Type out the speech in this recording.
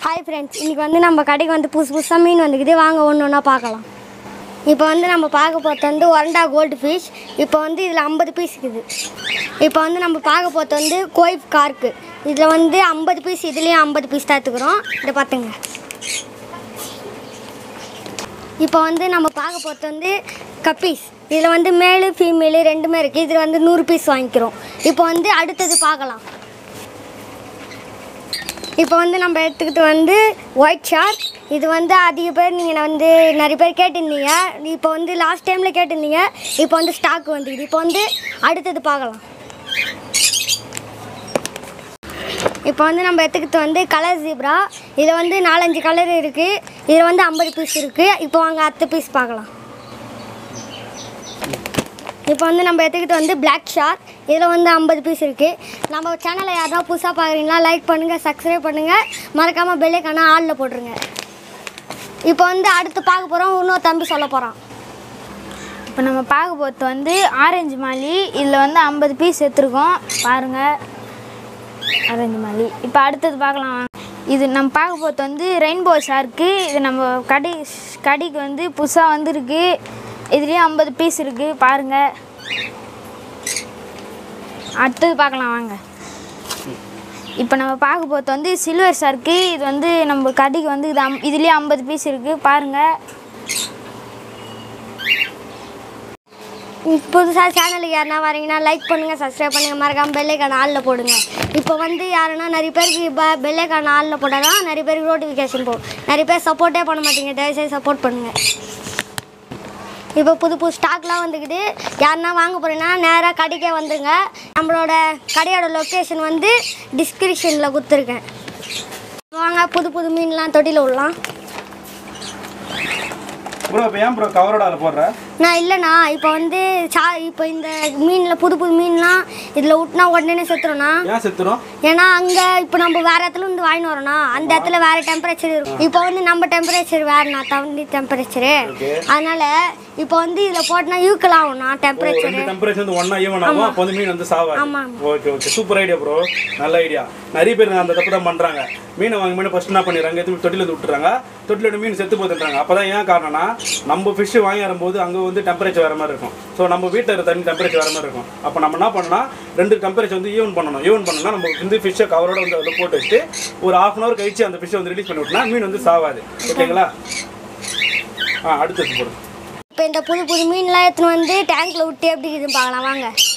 Hi friends இன்றைக்கி வந்து நம்ம கடைக்கு வந்து புதுசு புதுசாக மீன் வந்துக்குது வாங்க ஒன்று ஒன்றா பார்க்கலாம் இப்போ வந்து நம்ம பார்க்க போகிறது வந்து ஒரண்டா கோல்டு ஃபிஷ் இப்போ வந்து இதில் ஐம்பது பீஸ் இருக்குது இப்போ வந்து நம்ம பார்க்க போகிறது வந்து கோய்ப் கார்க்கு இதில் வந்து ஐம்பது பீஸ் இதுலேயும் ஐம்பது பீஸ் தான் எடுத்துக்கிறோம் இதை பார்த்துங்க இப்போ வந்து நம்ம பார்க்க போகிறது வந்து கப்பீஸ் இதில் வந்து மேலு ஃபீமேலு ரெண்டுமே இருக்குது இதில் வந்து நூறு பீஸ் வாங்கிக்கிறோம் இப்போ வந்து அடுத்தது பார்க்கலாம் இப்போ வந்து நம்ம எடுத்துக்கிட்டு வந்து ஒயிட் ஷார்க் இது வந்து அதிக பேர் நீங்கள் வந்து நிறைய பேர் கேட்டிருந்தீங்க இப்போ வந்து லாஸ்ட் டைமில் கேட்டிருந்தீங்க இப்போ வந்து ஸ்டாக் வந்துக்குது இப்போ வந்து அடுத்தது பார்க்கலாம் இப்போ வந்து நம்ம எடுத்துக்கிட்டு வந்து கலர் ஜீப்ரா இதில் வந்து நாலஞ்சு கலர் இருக்குது இதில் வந்து ஐம்பது பீஸ் இருக்குது இப்போ வாங்க அத்தை பீஸ் பார்க்கலாம் இப்போ வந்து நம்ம எடுத்துக்கிட்டு வந்து Black ஷார்க் இதில் வந்து ஐம்பது பீஸ் இருக்குது நம்ம சேனலை யாருனா புதுசாக பார்க்குறீங்களா லைக் பண்ணுங்கள் சப்ஸ்கிரைப் பண்ணுங்கள் மறக்காமல் பெல்லைக்கான ஆளில் போட்டுருங்க இப்போ வந்து அடுத்து பார்க்க போகிறோம் இன்னொரு தம்பி சொல்ல போகிறான் இப்போ நம்ம பார்க்க போகிறது வந்து ஆரஞ்சு மாலி இதில் வந்து ஐம்பது பீஸ் எடுத்துருக்கோம் பாருங்கள் ஆரஞ்சு மாலி இப்போ அடுத்தது பார்க்கலாம் வாங்க. இது நம்ம பார்க்க போகிறது வந்து ரெயின்போ ஷார்க்கு இது நம்ம கடை கடைக்கு வந்து புதுசாக வந்திருக்கு இதுலேயும் ஐம்பது பீஸ் இருக்குது பாருங்கள் அடுத்தது பார்க்கலாம் வாங்க இப்போ நம்ம பார்க்க போகிறது வந்து சில்வர் ஷார்க்கு இது வந்து நம்ம கடைக்கு வந்து இது அம் இதுலேயே ஐம்பது பீஸ் இருக்குது பாருங்கள் புதுசாக சேனலுக்கு யாருனா வரீங்கன்னா லைக் பண்ணுங்கள் சப்ஸ்கிரைப் பண்ணுங்கள் மறக்காமல் பெல்லைக்கான ஆளில் போடுங்க இப்போ வந்து யாருன்னா நிறைய பேருக்கு இப்போ பெல்லைக்கான ஆளில் போட்டால் தான் நிறைய பேருக்கு நோட்டிஃபிகேஷன் போகும் நிறைய பேர் சப்போர்ட்டே பண்ண மாட்டீங்க தயவுசெய்து சப்போர்ட் பண்ணுங்கள் இப்போ புது புது ஸ்டாக்லாம் வந்துக்குது யாருன்னா வாங்க போகிறீங்கன்னா நேராக கடைக்கே வந்துருங்க நம்மளோட கடையோட லொக்கேஷன் வந்து டிஸ்கிரிப்ஷனில் கொடுத்துருக்கேன் வாங்க புது புது மீன்லாம் தொட்டியில் விடலாம் ப்ரோ இப்போ ஏன் ப்ரோ கவரோட அதில் போடுற நான் இல்லைண்ணா இப்போ வந்து சா இப்போ இந்த மீனில் புது புது மீன்லாம் இதில் விட்டுனா உடனே செத்துரும்ண்ணா ஏன் செத்துரும் ஏன்னா அங்கே இப்போ நம்ம வேற இடத்துல இருந்து வாங்கிட்டு வரோம்னா அந்த இடத்துல வேற டெம்பரேச்சர் இருக்கும் இப்போ வந்து நம்ம டெம்பரேச்சர் வேறுண்ணா தண்ணி டெம்பரேச்சரு Okay. அதனால இப்போ வந்து இதில் போட்டோன்னா யூக்கல் ஆகும்ண்ணா டெம்பரேச்சரு ரெண்டு டெம்பரேச்சர் வந்து ஒன்றா ஈவன் ஆகும் அப்போ வந்து மீன் வந்து சாவாது ஆமா. Okay okay super idea bro நல்ல ஐடியா நிறைய பேர் அந்த தப்பு தான் பண்ணுறாங்க மீனை வாங்கி மீன் ஃபஸ்ட் என்ன பண்ணிடுறாங்க எடுத்து தொட்டில வந்து விட்டுறாங்க தொட்டில மீன் செத்து போத்துறாங்க அப்போ தான் ஏன் காரணம்னா நம்ம ஃபிஷ் வாங்கி வரும்போது அங்கே வந்து டெம்பரேச்சர் வேறு மாதிரி இருக்கும் ஸோ நம்ம வீட்டில் இருக்க தண்ணி டெம்பரேச்சர் வேறு மாதிரி இருக்கும் அப்போ நம்ம என்ன பண்ணணும் ரெண்டு டெம்பரேச்சர் வந்து ஈவன் பண்ணணும் ஈவன் பண்ணணும்னா நம்ம வந்து ஃபிஷ்ஷை கவரோட வந்து அதில் போட்டு வச்சுட்டு ஒரு ஹாஃப் அன் ஹவர் கழிச்சு அந்த ஃபிஷ்ஷை வந்து ரிலீஸ் பண்ணி விட்டோம்னா மீன் வந்து சாவாது ஓகேங்களா ஆ அடுத்தது போடுங்க இப்போ இந்த புது புது மீன்லாம் எடுத்துன்னு வந்து டேங்க்கில் விட்டு எப்படி இருக்குதுன்னு பார்க்கலாம் வாங்க